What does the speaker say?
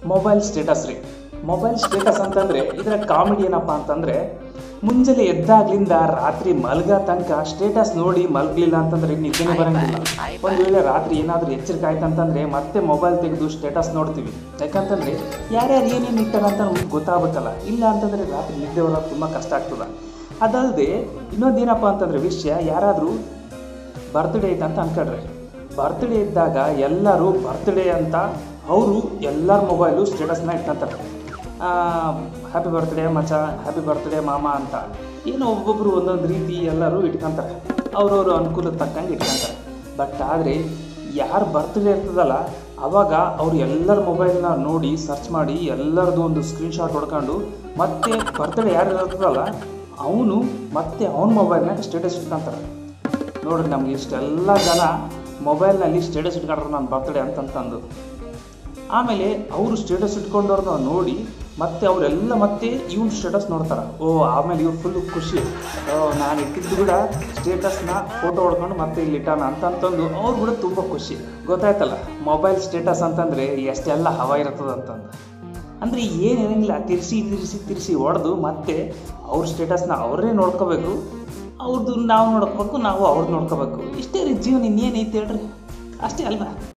mobile status ರೀ mobile status ಅಂತಂದರೆ ಇದರ ಕಾಮಿಡಿ ಏನಪ್ಪ ಅಂತಂದರೆ ಮುಂಜಾನೆ ಎದ್ದಾಗ್ಲಿಂದ ರಾತ್ರಿ ಮಲ್ಗ ತನಕ ಸ್ಟೇಟಸ್ ನೋಡಿ ಮಲ್ಗಲಿಲ್ಲ ಅಂತಂದ್ರೆ ನಿದ್ದೆನೇ ಬರಂಗಿಲ್ಲ ಒಂದು ವೇಳೆ ರಾತ್ರಿ ಏನಾದರೂ ಎಚ್ಚರಿಕೆ ಆಯ್ತು ಅಂತಂದ್ರೆ ಮತ್ತೆ ಮೊಬೈಲ್ ತೆಗೆದು ಸ್ಟೇಟಸ್ ನೋಡ್ತೀವಿ ಯಾಕಂತಂದ್ರೆ ಯಾರ್ಯಾರು ಏನೇನು ಇಟ್ಟಾರ ಅಂತ ನಮ್ಗೆ ಗೊತ್ತಾಗಬೇಕಲ್ಲ ಇಲ್ಲ ಅಂತಂದ್ರೆ ರಾತ್ರಿ ನಿದ್ದೆ ಬರೋದು ತುಂಬ ಕಷ್ಟ ಆಗ್ತದ ಅದಲ್ಲದೆ ಇನ್ನೊಂದೇನಪ್ಪ ಅಂತಂದ್ರೆ ವಿಷಯ ಯಾರಾದರೂ ಬರ್ತ್ಡೇ ಐತೆ ಅಂತ ಅನ್ಕೊಳ್ರಿ ಬರ್ತ್ಡೇ ಇದ್ದಾಗ ಎಲ್ಲರೂ ಬರ್ತ್ಡೇ ಅಂತ ಅವರು ಎಲ್ಲರ ಮೊಬೈಲು ಸ್ಟೇಟಸ್ನ ಇಟ್ಕೊಂತಾರೆ ಹ್ಯಾಪಿ ಬರ್ತ್ಡೇ ಮಚ ಹ್ಯಾಪಿ ಬರ್ತ್ಡೇ ಮಾಮ ಅಂತ ಏನೋ ಒಬ್ಬೊಬ್ಬರು ಒಂದೊಂದು ರೀತಿ ಎಲ್ಲರೂ ಇಟ್ಕೊಂತಾರೆ ಅವ್ರವ್ರ ಅನುಕೂಲಕ್ಕೆ ತಕ್ಕಂಗೆ ಇಟ್ಕೊಂತಾರೆ ಬಟ್ ಆದರೆ ಯಾರು ಬರ್ತ್ಡೇ ಇರ್ತದಲ್ಲ ಅವಾಗ ಅವ್ರು ಎಲ್ಲರ ಮೊಬೈಲ್ನ ನೋಡಿ ಸರ್ಚ್ ಮಾಡಿ ಎಲ್ಲರದು ಒಂದು ಸ್ಕ್ರೀನ್ಶಾಟ್ ಹೊಡ್ಕೊಂಡು ಮತ್ತೆ ಬರ್ತ್ಡೇ ಯಾರು ಇರ್ತದಲ್ಲ ಅವನು ಮತ್ತೆ ಅವನ ಮೊಬೈಲ್ನಾಗ ಸ್ಟೇಟಸ್ ಇಟ್ಕೊಂತಾರೆ ನೋಡ್ರಿ ನಮ್ಗೆ ಇಷ್ಟೆಲ್ಲ ಜನ ಮೊಬೈಲ್ನಲ್ಲಿ ಸ್ಟೇಟಸ್ ಇಟ್ಕೊಂಡ್ರೆ ನನ್ನ ಬರ್ತ್ಡೇ ಅಂತಂತಂದು ಆಮೇಲೆ ಅವರು ಸ್ಟೇಟಸ್ ಇಟ್ಕೊಂಡವ್ರನ್ನ ನೋಡಿ ಮತ್ತೆ ಅವರೆಲ್ಲ ಮತ್ತೆ ಇವ್ನ ಸ್ಟೇಟಸ್ ನೋಡ್ತಾರೆ ಓ ಆಮೇಲೆ ಇವ್ರು ಫುಲ್ ಖುಷಿ ಓ ನಾನು ಇಟ್ಟಿದ್ದು ಕೂಡ ಸ್ಟೇಟಸ್ನ ಫೋಟೋ ಹೊಡ್ಕೊಂಡು ಮತ್ತೆ ಇಲ್ಲಿ ಇಟ್ಟಾನ ಅಂತಂತಂದು ಅವ್ರು ಕೂಡ ತುಂಬ ಖುಷಿ ಗೊತ್ತಾಯ್ತಲ್ಲ ಮೊಬೈಲ್ ಸ್ಟೇಟಸ್ ಅಂತಂದರೆ ಎಷ್ಟೆಲ್ಲ ಹವಾ ಇರ್ತದೆ ಅಂತಂದು ಅಂದರೆ ಏನಿರಂಗಿಲ್ಲ ತಿರ್ಸಿ ತಿರ್ಸಿ ತಿರ್ಸಿ ಹೊಡೆದು ಮತ್ತೆ ಅವ್ರ ಸ್ಟೇಟಸ್ನ ಅವರೇ ನೋಡ್ಕೋಬೇಕು ಅವ್ರದ್ದು ನಾವು ನೋಡ್ಕೋಬೇಕು ನಾವು ಅವ್ರದ್ದು ನೋಡ್ಕೋಬೇಕು ಇಷ್ಟೇ ರೀ ಜೀವನ ಇನ್ನೇನೈತೆ ಹೇಳ್ರಿ ಅಷ್ಟೇ ಅಲ್ವಾ